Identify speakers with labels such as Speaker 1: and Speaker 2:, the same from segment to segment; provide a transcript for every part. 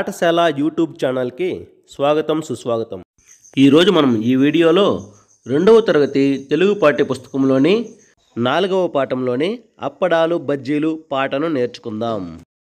Speaker 1: పాఠశాల యూట్యూబ్ ఛానల్కి స్వాగతం సుస్వాగతం ఈరోజు మనం ఈ వీడియోలో రెండవ తరగతి తెలుగు పాఠ్య పుస్తకంలోని నాలుగవ పాఠంలోని అప్పడాలు బజ్జీలు పాటను నేర్చుకుందాం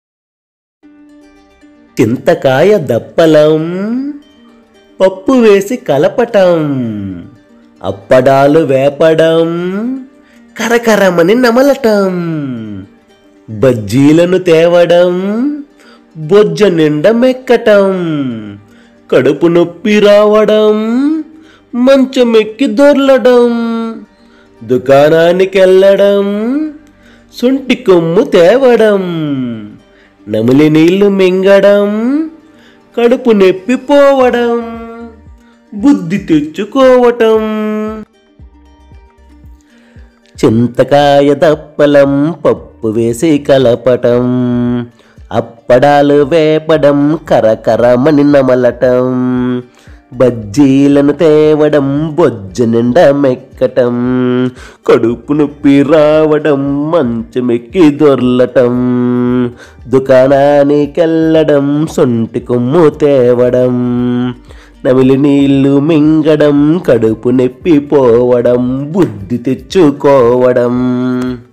Speaker 1: చింతకాయ దప్పలం పప్పు వేసి కలపటం అప్పడాలు వేపడం కరకరమని నమలటం బజ్జీలను తేవడం బొజ్జ నిండా మెక్కటం కడుపు నొప్పి రావడం మంచమెక్కి దొర్లడం దుకాణానికెళ్ళడం సొంటి కొమ్ము తేవడం నమిలి నీళ్లు మింగడం కడుపు నొప్పి పోవడం బుద్ధి తెచ్చుకోవటం చింతకాయ దప్పలం పప్పు వేసి కలపటం అప్పడాలు వేపడం కరకరమని నమలటం బజ్జీలను తేవడం బొజ్జ నిండా మెక్కటం కడుపు నొప్పి రావడం మంచమెక్కి దొర్లటం దుకాణానికెళ్ళడం సొంటి కొమ్ము తేవడం నమిలి నీళ్లు మింగడం కడుపు నొప్పి పోవడం బుద్ధి తెచ్చుకోవడం